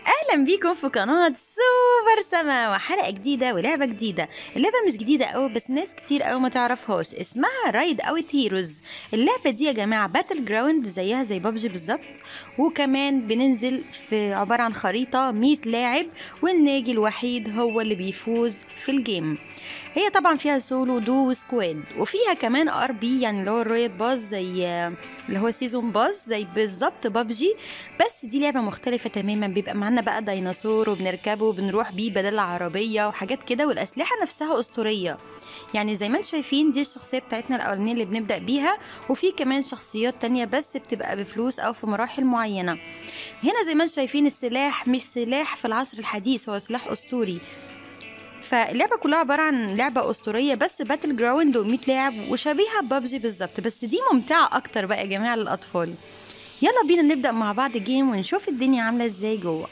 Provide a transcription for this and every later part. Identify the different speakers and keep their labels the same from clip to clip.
Speaker 1: اهلا بيكم في قناه سوبر سما وحلقه جديده ولعبه جديده اللعبه مش جديده قوي بس ناس كتير قوي ما تعرفهاش اسمها رايد اوت هيروز اللعبه دي يا جماعه باتل جراوند زيها زي بابجي بالظبط وكمان بننزل في عباره عن خريطه 100 لاعب والناجي الوحيد هو اللي بيفوز في الجيم هي طبعا فيها سولو دو وسكواد وفيها كمان ار بي يعني اللي هو الرويال باز زي اللي هو سيزون باز زي بالظبط بابجي بس دي لعبه مختلفه تماما بيبقى معانا بقى ديناصور وبنركبه وبنروح بيه بدل العربيه وحاجات كده والاسلحه نفسها اسطوريه يعني زي ما انتم شايفين دي الشخصيه بتاعتنا الاولانيه اللي بنبدا بيها وفي كمان شخصيات تانية بس بتبقى بفلوس او في مراحل معينه هنا زي ما انتم شايفين السلاح مش سلاح في العصر الحديث هو سلاح اسطوري فاللعبه كلها عباره عن لعبه اسطوريه بس باتل جراوند و100 لاعب وشبيهه ببابجي بالظبط بس دي ممتعه اكتر بقى يا جماعه للاطفال يلا بينا نبدا مع بعض جيم ونشوف الدنيا عامله ازاي جوه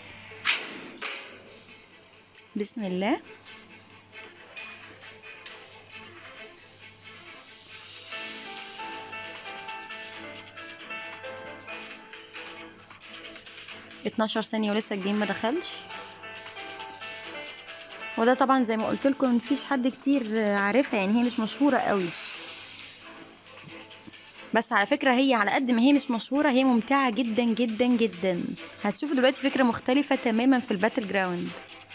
Speaker 1: بسم الله اتناشر ثانية ولسه الجيم ما دخلش وده طبعا زي ما قلت لكم مفيش حد كتير عارفها يعني هي مش مشهورة قوي بس على فكرة هي على قد ما هي مش مشهورة هي ممتعة جدا جدا جدا هتشوفوا دلوقتي فكرة مختلفة تماما في الباتل جراوند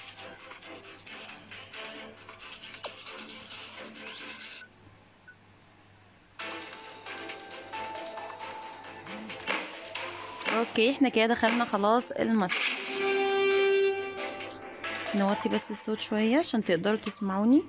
Speaker 1: اوكي احنا كده دخلنا خلاص الماتش نوطي بس الصوت شوية عشان تقدروا تسمعوني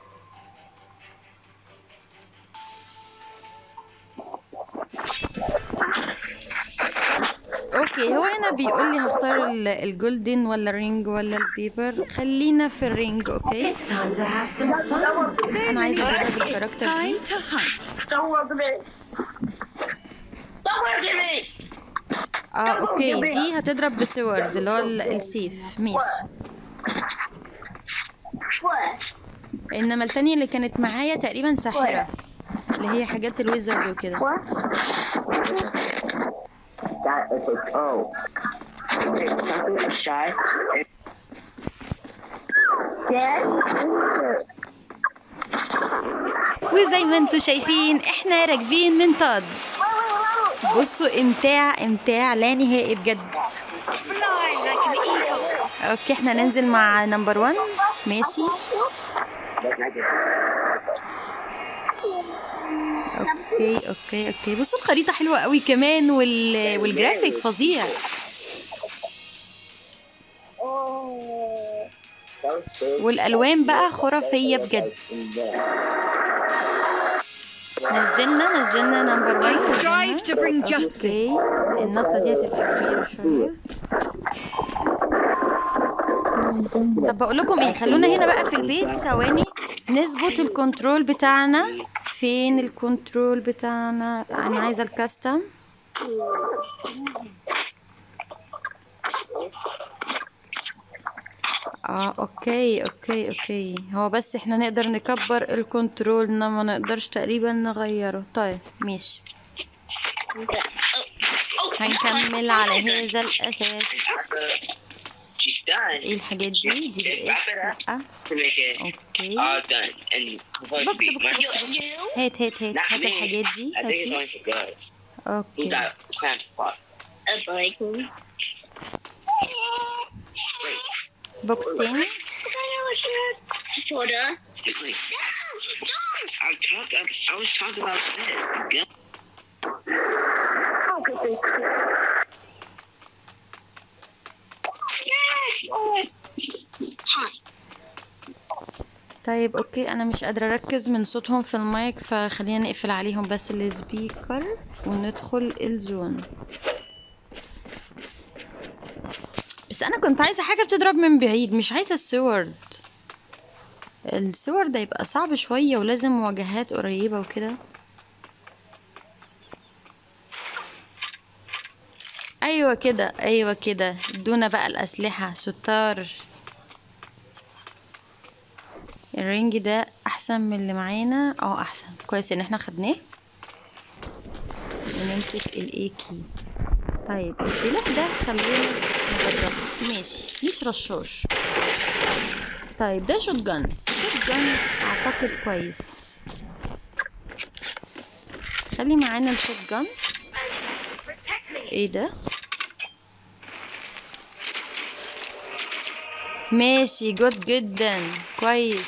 Speaker 1: اوكي هو هنا بيقول لي هختار ال- الجولدن ولا الرينج ولا البيبر خلينا في الرينج اوكي
Speaker 2: It's time to have some fun.
Speaker 1: انا عايزه اجرب الكاركتر دي
Speaker 2: Time to hunt.
Speaker 3: Don't work at me. Don't work at me.
Speaker 1: اه اوكي دي هتضرب بسورد اللي هو ال- السيف ماشي
Speaker 3: What?
Speaker 1: انما التانية اللي كانت معايا تقريبا ساحرة اللي هي حاجات الويزرد وكده
Speaker 3: What? That is a oh. Okay, something is shy. Dad?
Speaker 1: وزي ما انتوا شايفين احنا راكبين من طاد بصوا امتاع امتاع لا نهائي بجد اوكي احنا ننزل مع نمبر 1 ماشي اوكي اوكي اوكي بصوا الخريطة حلوة قوي كمان وال... والجرافيك فظيع والالوان بقى خرافية بجد نزلنا نزلنا نمبر 1
Speaker 2: Strive to bring justice.
Speaker 1: اوكي النطة دي هتبقى كبيرة شوية طب بقول لكم ايه خلونا هنا بقى في البيت ثواني نظبط الكنترول بتاعنا فين الكنترول بتاعنا انا عايزه الكاستم اه اوكي اوكي اوكي هو بس احنا نقدر نكبر الكنترول انما ما نقدرش تقريبا نغيره طيب ماشي هنكمل على هذا الاساس
Speaker 4: She's done
Speaker 1: ايه الحاجات دي دي بالاس لا
Speaker 4: to make it
Speaker 1: اوكي
Speaker 4: all done and supposed to
Speaker 1: بوكس
Speaker 4: be
Speaker 1: بوكس بوكس بوكس هات هات هات
Speaker 4: Not
Speaker 1: هات
Speaker 4: me.
Speaker 1: الحاجات دي
Speaker 4: I think it's
Speaker 1: هاتي
Speaker 4: only for girls. Who
Speaker 1: اوكي
Speaker 4: got clam spot?
Speaker 3: A blanket.
Speaker 1: بوكس تاني
Speaker 3: Soda.
Speaker 4: It's like, I talk. I was talking about this. Girl.
Speaker 1: طيب اوكي انا مش قادره اركز من صوتهم في المايك فخلينا نقفل عليهم بس السبيكر وندخل الزون بس انا كنت عايزه حاجه بتضرب من بعيد مش عايزه السورد السورد هيبقى صعب شويه ولازم مواجهات قريبه وكده ايوه كده ايوه كده ادونا بقى الاسلحه شطار الرينج ده احسن من اللي معانا اه احسن كويس ان احنا خدناه ونمسك الاي كي طيب السلاح ده خلونا نجربه ماشي مش رشاش طيب ده شوت جن شوت جن اعتقد كويس خلي معانا الشوت جن ايه ده ماشي جود جدا كويس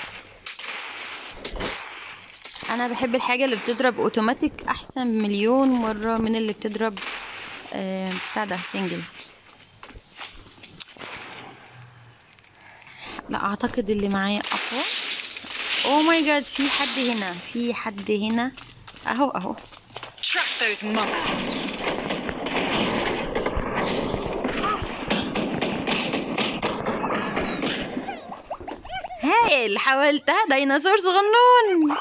Speaker 1: انا بحب الحاجه اللي بتضرب اوتوماتيك احسن مليون مره من اللي بتضرب آه بتاع ده سنجل لا اعتقد اللي معايا اقوى او ماي جاد في حد هنا في حد هنا اهو اهو
Speaker 2: Track those monkeys.
Speaker 1: هايل حاولتها ديناصور صغنون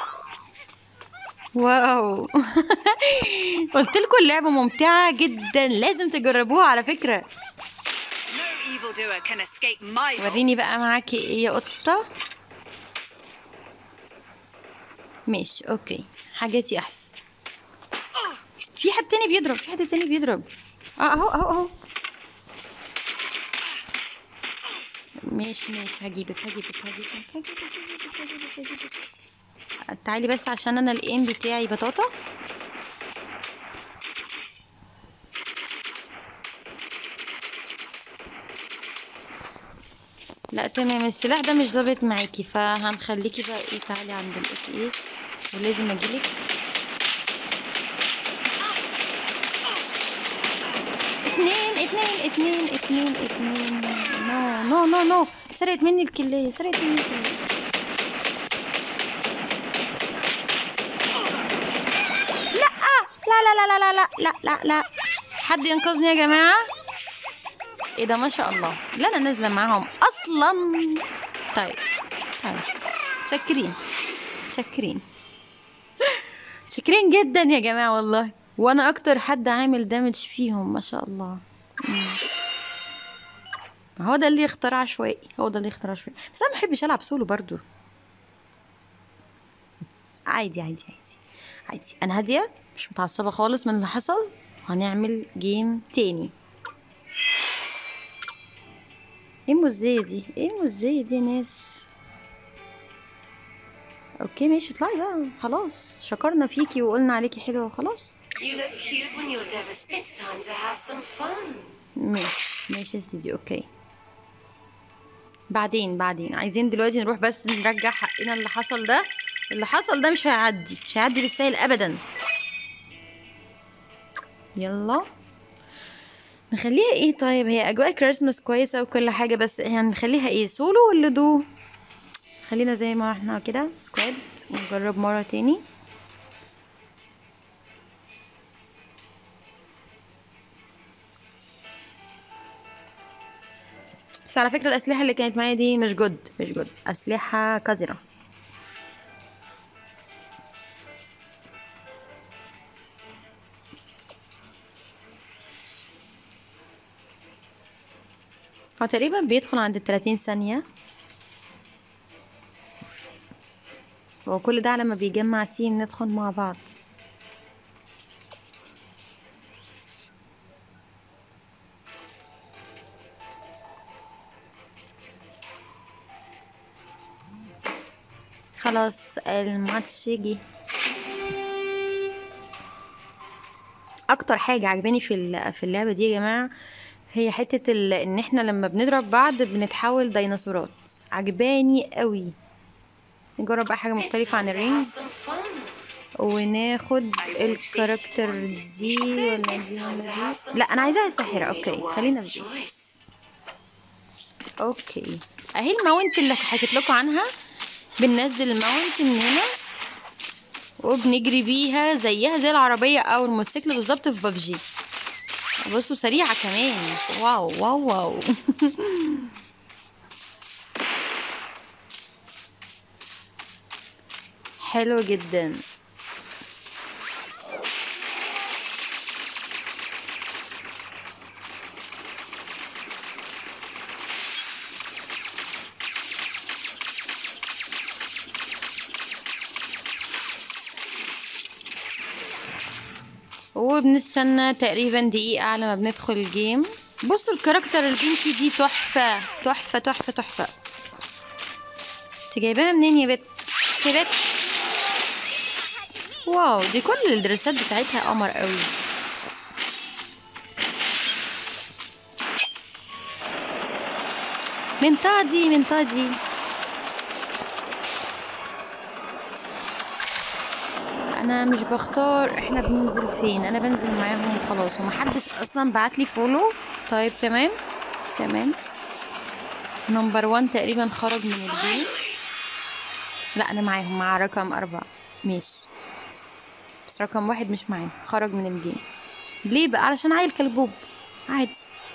Speaker 1: واو قلت لكم اللعبة ممتعة جدا لازم تجربوها على فكرة
Speaker 5: No evildoer can escape my
Speaker 1: وريني بقى معاكي ايه يا قطة ماشي اوكي حاجاتي احسن في حد تاني بيضرب في حد تاني بيضرب اه اهو اهو اهو ماشي ماشي هجيبك هجيبك هجيبك هجيبك هجيبك هجيبك هجيبك تعالي بس عشان انا الايم بتاعي بطاطا لا تمام السلاح ده مش ظابط معاكي فهنخليكي بقى ايه تعالي عند الاوك ايه ولازم اجيلك اتنين اتنين اتنين اتنين اتنين نو نو نو نو سرقت مني الكلية سرقت مني الكلية لا لا لا لا لا لا لا لا لا حد ينقذني يا جماعة ايه ده ما شاء الله لا انا نازلة معاهم اصلا طيب طيب شاكرين شاكرين شاكرين جدا يا جماعة والله وانا اكتر حد عامل دامج فيهم ما شاء الله مم. هو ده اللي يختار عشوائي هو ده اللي يختار عشوائي بس انا ما بحبش العب سولو برضو عادي عادي عادي عادي انا هاديه مش متعصبه خالص من اللي حصل هنعمل جيم تاني ايه المزيه دي ايه المزيه دي يا ناس اوكي ماشي اطلعي بقى خلاص شكرنا فيكي وقلنا عليكي حلوه وخلاص
Speaker 6: You look cute when you're devastated. It's time to have some fun.
Speaker 1: ماشي ماشي يا سيدي اوكي بعدين بعدين عايزين دلوقتي نروح بس نرجع حقنا اللي حصل ده اللي حصل ده مش هيعدي مش هيعدي بالسهل ابدا يلا نخليها ايه طيب هي اجواء كريسماس كويسه وكل حاجه بس يعني نخليها ايه سولو ولا دو خلينا زي ما احنا كده سكواد ونجرب مره تاني بس على فكرة الأسلحة اللي كانت معايا دي مش جود مش جود أسلحة قذرة هو تقريبا بيدخل عند التلاتين ثانية هو كل ده لما بيجمع تيم ندخل مع بعض خلاص الماتش جه اكتر حاجه عجباني في ال- في اللعبه دي يا جماعه هي حته ال... ان احنا لما بنضرب بعض بنتحول ديناصورات عجباني قوي نجرب بقى حاجه
Speaker 6: It's
Speaker 1: مختلفه عن
Speaker 6: time to
Speaker 1: الرينج
Speaker 6: have some fun.
Speaker 1: وناخد الكاركتر دي ولا
Speaker 6: It's
Speaker 1: دي
Speaker 6: time to
Speaker 1: ولا
Speaker 6: have
Speaker 1: دي
Speaker 6: some
Speaker 1: لا انا عايزاها
Speaker 6: fun.
Speaker 1: ساحره
Speaker 6: Make a
Speaker 1: اوكي خلينا
Speaker 6: wise
Speaker 1: في دي
Speaker 6: choice.
Speaker 1: اوكي اهي الماونت اللي حكيت لكم عنها بننزل الماونت من هنا وبنجري بيها زيها زي العربية او الموتوسيكل بالظبط في بابجي بصوا سريعة كمان واو واو واو حلو جدا وبنستنى تقريبا دقيقة على ما بندخل الجيم بصوا الكاركتر البينكي دي تحفة تحفة تحفة تحفة انت جايباها منين يا بت يا بت واو دي كل الدرسات بتاعتها قمر قوي من طادي من طادي انا مش بختار احنا بننزل فين انا بنزل معاهم خلاص ومحدش اصلا بعت لي فولو طيب تمام تمام نمبر وان تقريبا خرج من الجيم لا انا معاهم مع رقم اربعة ماشي بس رقم واحد مش معاهم خرج من الجيم ليه بقى علشان عيل كلبوب عادي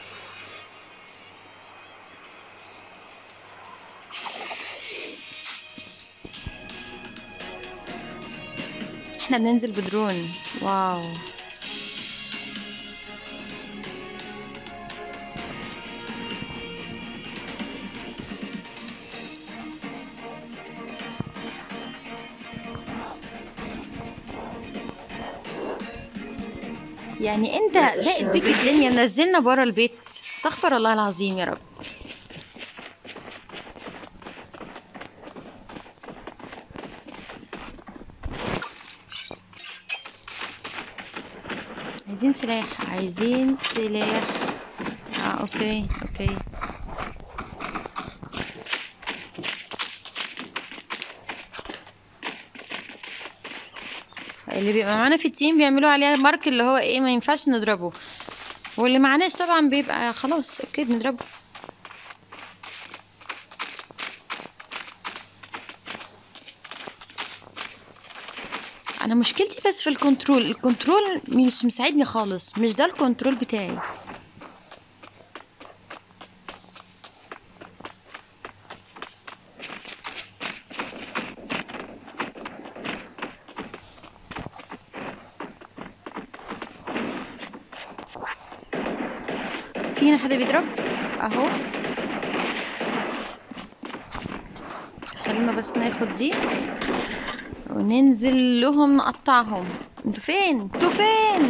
Speaker 1: احنا بننزل بدرون واو يعني انت ضاقت بيك الدنيا منزلنا برا البيت استغفر الله العظيم يا رب عايزين سلاح عايزين سلاح اه اوكي اوكي اللي بيبقى معانا في التيم بيعملوا عليها مارك اللي هو ايه ما ينفعش نضربه واللي معناش طبعا بيبقى خلاص اوكي بنضربه انا مشكلتي بس في الكنترول الكنترول مش مساعدني خالص مش ده الكنترول بتاعي في هنا حد بيضرب اهو خلونا بس ناخد دي وننزل لهم نقطعهم انتوا فين انتوا فين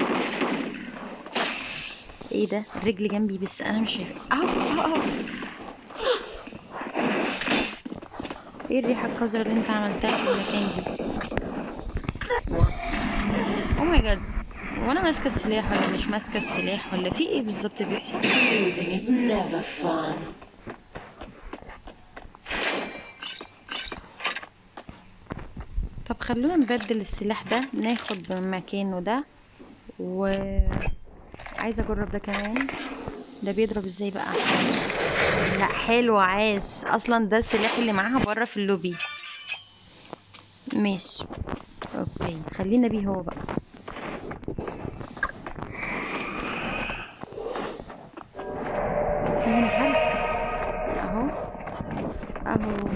Speaker 1: ايه ده الرجل جنبي بس انا مش شايفه اهو اهو اهو ايه الريحه القذره اللي انت عملتها في المكان دي او ماي جاد وانا ماسكه السلاح ولا مش ماسكه السلاح ولا في ايه بالظبط بيحصل
Speaker 6: Losing is never fun.
Speaker 1: طب خلونا نبدل السلاح ده ناخد من مكانه ده و عايزه اجرب ده كمان ده بيضرب ازاي بقى لا حلو عاش اصلا ده السلاح اللي معاها بره في اللوبي ماشي اوكي خلينا بيه هو بقى في هنا حد اهو اهو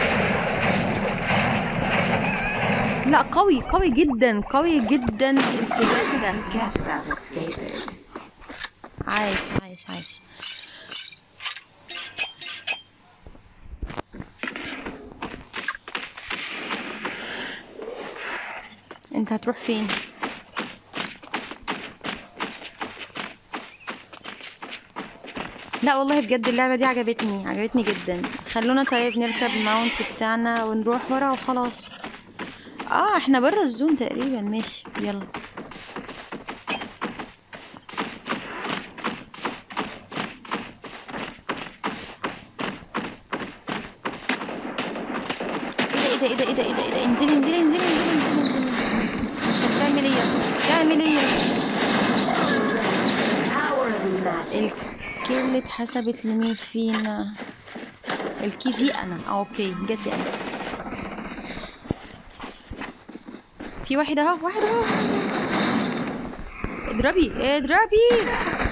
Speaker 1: لا قوي قوي جدا قوي جدا السلاح ده
Speaker 6: Forget about escaping.
Speaker 1: عايش عايش عايش انت هتروح فين لا والله بجد اللعبة دي عجبتني عجبتني جدا خلونا طيب نركب الماونت بتاعنا ونروح ورا وخلاص اه احنا بره الزون تقريبا ماشي يلا ايه ده ايه ده ايه ده ايه ده ايه ده انزلي انزلي انزلي انزلي انزلي انزلي انت بتعمل ايه يا اسطى بتعمل ايه يا اسطى
Speaker 6: Power of magic.
Speaker 1: الكيل اتحسبت لمين فينا الكي دي انا اه اوكي جاتي انا في واحد اهو واحد اهو اضربي اضربي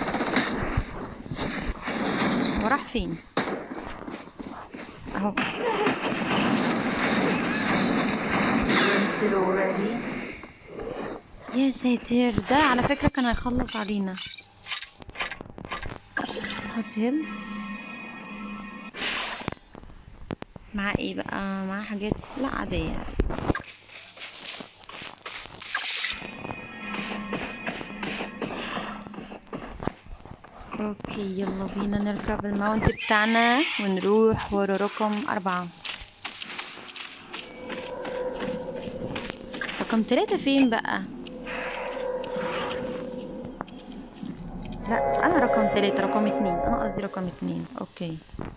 Speaker 1: وراح فين اهو
Speaker 6: Wasted already.
Speaker 1: يا ساتر ده على فكرة كان هيخلص علينا هوت هيلز مع ايه بقى مع حاجات لا عادية اوكي اوكي يلا بينا نركب الماونت بتاعنا ونروح ورا رقم أربعة رقم تلاتة فين بقى؟ لا أنا رقم تلاتة رقم اتنين أنا قصدي رقم اتنين اوكي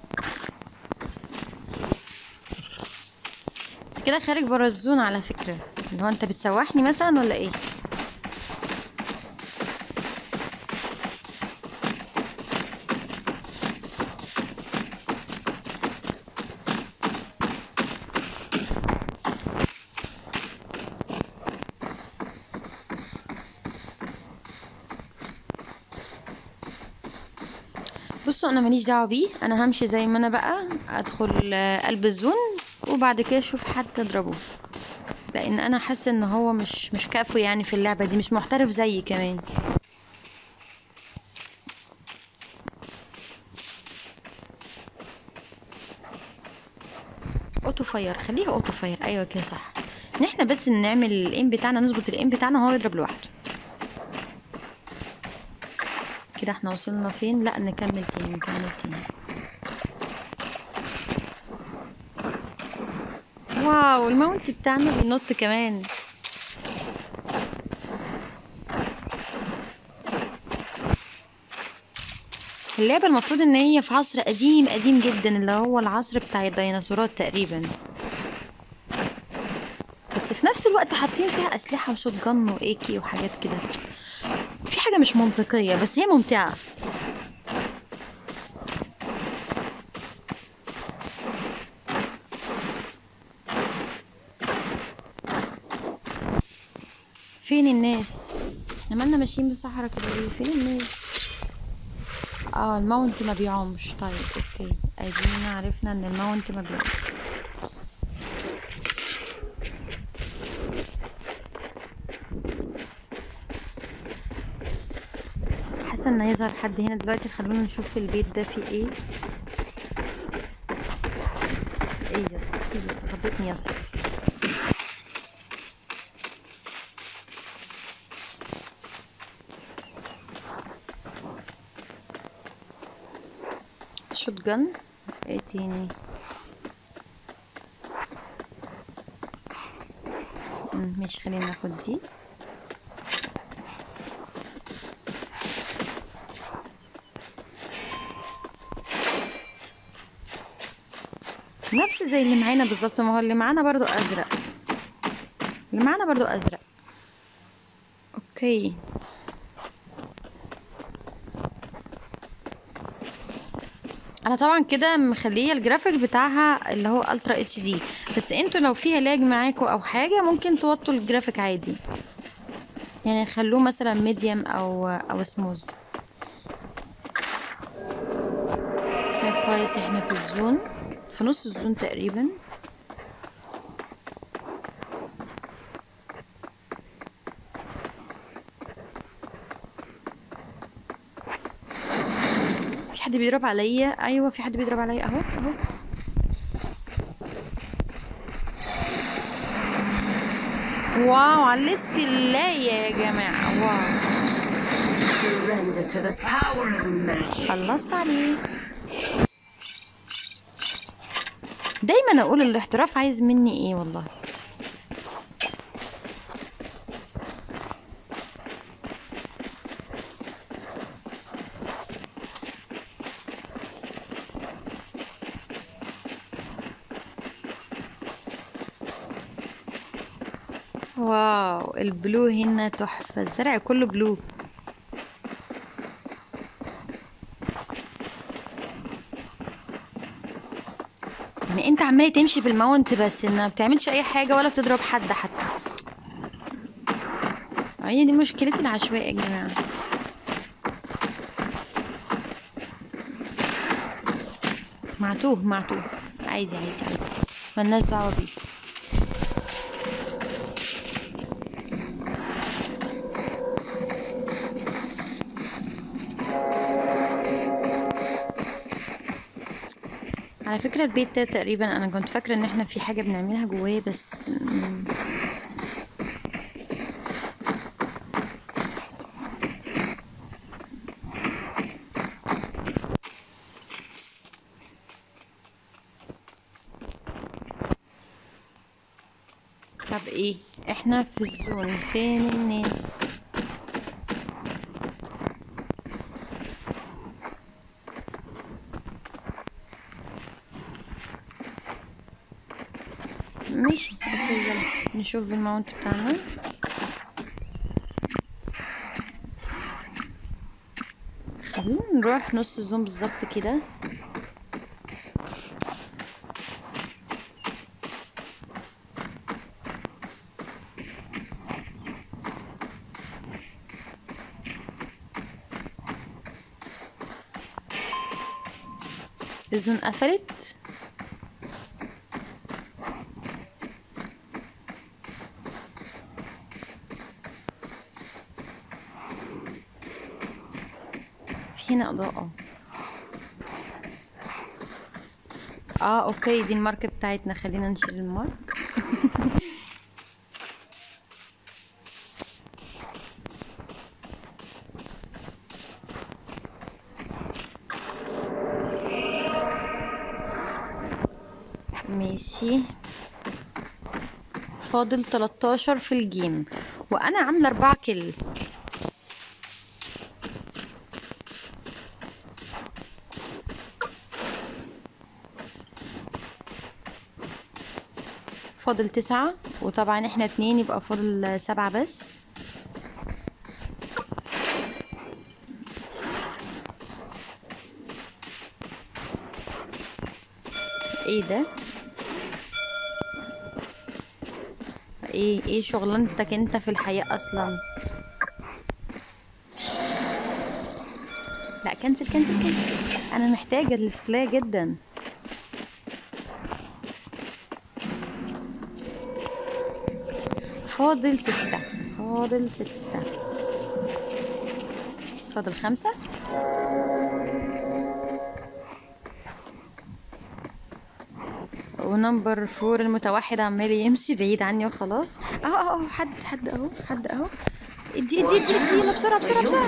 Speaker 1: انت كده خارج برا الزون على فكرة اللي هو انت بتسوحني مثلا ولا ايه؟ بصوا انا ماليش دعوه بيه انا همشي زي ما انا بقى ادخل آه، قلب الزون وبعد كده اشوف حد اضربه لان انا حاسه ان هو مش مش كافو يعني في اللعبه دي مش محترف زيي كمان اوتو فاير خليها اوتو فاير ايوه كده صح ان احنا بس نعمل الايم بتاعنا نظبط الايم بتاعنا هو يضرب لوحده كده احنا وصلنا فين لا نكمل تاني نكمل تاني واو الماونت بتاعنا بينط كمان اللعبة المفروض ان هي في عصر قديم قديم جدا اللي هو العصر بتاع الديناصورات تقريبا بس في نفس الوقت حاطين فيها اسلحة وشوت جن وايكي وحاجات كده في حاجة مش منطقية بس هي ممتعة فين الناس احنا مالنا ماشيين بالصحراء كده ليه فين الناس اه الماونت ما بيعومش طيب اوكي ادينا عرفنا ان الماونت ما بيعومش حاسه ان هيظهر حد هنا دلوقتي خلونا نشوف البيت ده فيه ايه ايه يا اسطى ايه يا اسطى خضتني يا اسطى شوت جن ايه تاني مم، ماشي خلينا ناخد دي نفس زي اللي معانا بالظبط ما هو اللي معانا برضو ازرق اللي معانا برضو ازرق اوكي انا طبعا كده مخليه الجرافيك بتاعها اللي هو الترا اتش دي بس انتوا لو فيها لاج معاكوا او حاجه ممكن توطوا الجرافيك عادي يعني خلوه مثلا ميديوم او او سموز طيب كويس احنا في الزون في نص الزون تقريبا في حد بيضرب عليا ايوه في حد بيضرب عليا اهو اهو واو على الاستلاية يا جماعة واو
Speaker 6: Surrender to the power of magic.
Speaker 1: خلصت عليه دايما اقول الاحتراف عايز مني ايه والله واو البلو هنا تحفة الزرع كله بلو يعني انت عمال تمشي بالماونت بس ان ما بتعملش اي حاجه ولا بتضرب حد حتى هي دي مشكلتي العشوائيه يا جماعه معتوه معتوه عادي عادي عادي ملناش دعوه بيه على فكرة البيت ده تقريبا انا كنت فاكرة ان احنا في حاجة بنعملها جواه بس مم. طب ايه احنا في الزون فين الناس ماشي اوكي يلا نشوف الماونت بتاعنا خلينا نروح نص الزوم بالظبط كده الزون قفلت في هنا اضاءة اه اوكي دي المارك بتاعتنا خلينا نشيل المارك ماشي فاضل 13 في الجيم وانا عامله 4 كيل فاضل تسعة وطبعا احنا اتنين يبقى فاضل سبعة بس ايه ده ايه ايه شغلانتك انت في الحياة اصلا لا كنسل كنسل كنسل انا محتاجة السكلاية جدا فاضل ستة فاضل ستة فاضل خمسة ونمبر فور المتوحد عمال يمشي بعيد عني وخلاص اه اه اه حد حد اهو حد اهو ادي ادي ادي ادي يلا بسرعة بسرعة بسرعة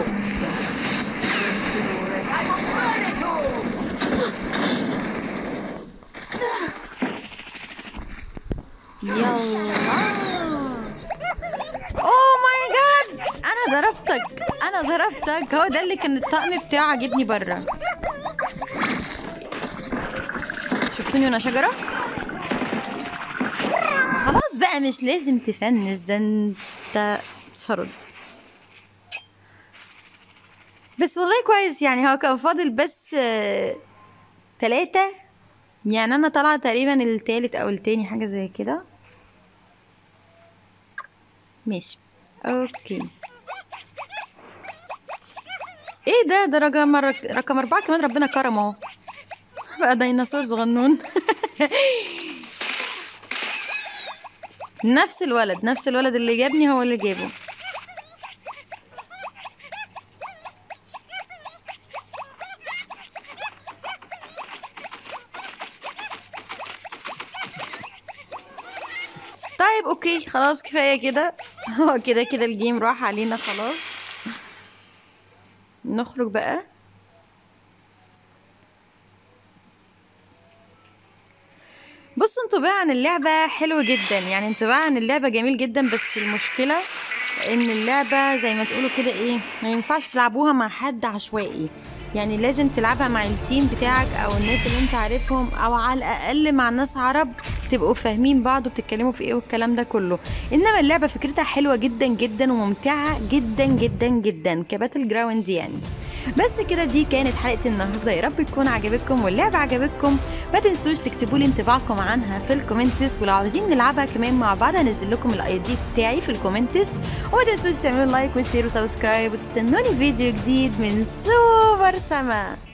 Speaker 1: يلا اوه ماي جاد انا ضربتك انا ضربتك هو ده اللي كان الطقم بتاعه عاجبني بره شفتوني وانا شجره خلاص بقى مش لازم تفنس ده انت شرد بس والله كويس يعني هو كان فاضل بس آه، تلاتة يعني انا طالعه تقريبا التالت او التاني حاجه زي كده ماشي اوكي ايه ده ده رقم رقم اربعة كمان ربنا كرمه اهو بقى ديناصور صغنون نفس الولد نفس الولد اللي جابني هو اللي جابه طيب اوكي خلاص كفايه كده هو كده كده الجيم راح علينا خلاص نخرج بقى بصوا انطباع عن اللعبة حلو جدا يعني انطباع عن اللعبة جميل جدا بس المشكلة ان اللعبة زي ما تقولوا كده ايه ما ينفعش تلعبوها مع حد عشوائي يعني لازم تلعبها مع التيم بتاعك او الناس اللي انت عارفهم او على الاقل مع ناس عرب تبقوا فاهمين بعض وبتتكلموا في ايه والكلام ده كله انما اللعبة فكرتها حلوة جدا جدا وممتعة جدا جدا جدا كباتل جراوند يعني بس كده دي كانت حلقه النهارده يا رب تكون عجبتكم واللعبه عجبتكم ما تنسوش تكتبوا لي انطباعكم عنها في الكومنتس ولو عاوزين نلعبها كمان مع بعض هنزل لكم الاي دي بتاعي في الكومنتس وما تنسوش تعملوا لايك وشير وسبسكرايب وتستنوني فيديو جديد من سوبر سما